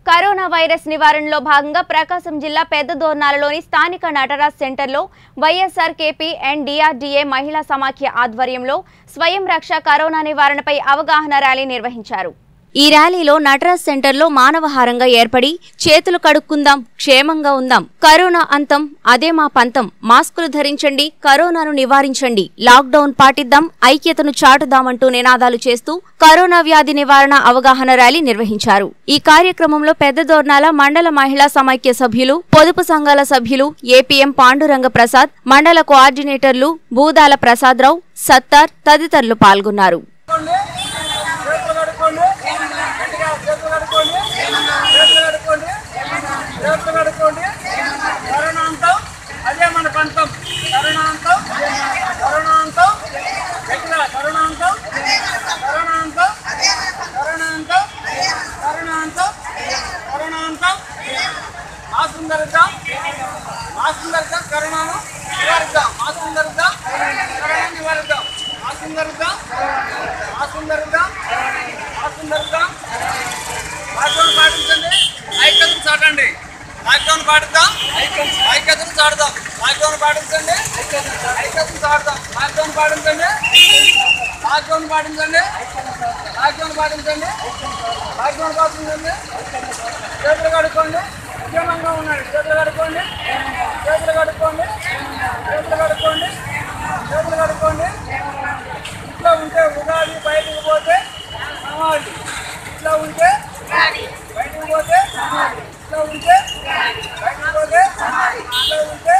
corona virus నివారణలో భాగంగా ప్రకాశం జిల్లా పెద్ద దోర్నాలలోని స్థానిక నటరాజ్ సెంటర్లో వైఎస్ఆర్ కేపీ అండ్ డిఆర్డీఏ మహిళా సమాఖ్య ఆధ్వర్యంలో స్వయం రక్ష కరోనా నివారణపై అవగాహన ర్యాలీ నిర్వహించారు ఈ ర్యాలీలో నటరాజ్ సెంటర్లో మానవహారంగా ఏర్పడి చేతులు కడుక్కుందాం క్షేమంగా ఉందాం కరోనా అంతం అదే మా పంతం మాస్కులు ధరించండి కరోనాను నివారించండి లాక్డౌన్ పాటిద్దాం ఐక్యతను చాటుదామంటూ నినాదాలు చేస్తూ కరోనా వ్యాధి నివారణ అవగాహన ర్యాలీ నిర్వహించారు ఈ కార్యక్రమంలో పెద్ద దోర్నాల మండల మహిళా సమైక్య సభ్యులు పొదుపు సంఘాల సభ్యులు ఏపీఎం పాండురంగ ప్రసాద్ మండల కోఆర్డినేటర్లు బూదాల ప్రసాదరావు సత్తార్ తదితరులు పాల్గొన్నారు కడుక్కోండి చేతులు కడుక్కోండి గట్టిగా చేతులు కడుక్కోండి చేతులు కడుక్కోండి చేతులు కడుక్కోండి కరోనా అంతం అదే మన పంతం కరోనా అంతం కరోనా అంతం గట్టిగా కరోనా అంతం కరోనా అంతం కరోనా అంతం కరోనా అంతం కరోనా అంతం మాస్క్ ధరిద్దాం మాస్క్ ధరిద్దాం కరోనాను నివారిద్దాం మాస్క్ ధరిద్దాం కరోనాను నివారిద్దాం మాస్క్ ధరిద్దాం మాస్క్ ధరిద్దాం మాస్క్ ధరిద్దాం లాక్డౌన్ పాటించండి ఐక్యతను చాటండి లాక్డౌన్ పాటిద్దాం ఐక్యతను చాటుదాం లాక్డౌన్ పాటించండి ఐక్యతను చాటుదాం లాక్డౌన్ పాటించండి లాక్డౌన్ పాటించండి లాక్డౌన్ పాటించండి లాక్డౌన్ పాటించండి చేతులు కడుక్కోండి ఉద్యమంగా ఉండండి చేతులు కడుక్కోండి చేతులు కడుక్కోండి చేతులు కడుక్కోండి చేతులు కడుక్కోండి ఇంట్లో ఉంటే ఉగాది బయటకు పోతే సమాధి ఇంట్లో ఉంటే బయటకు పోతే ఇంట్లో ఉంటే బయటకు పోతే ఇంట్లో ఉంటే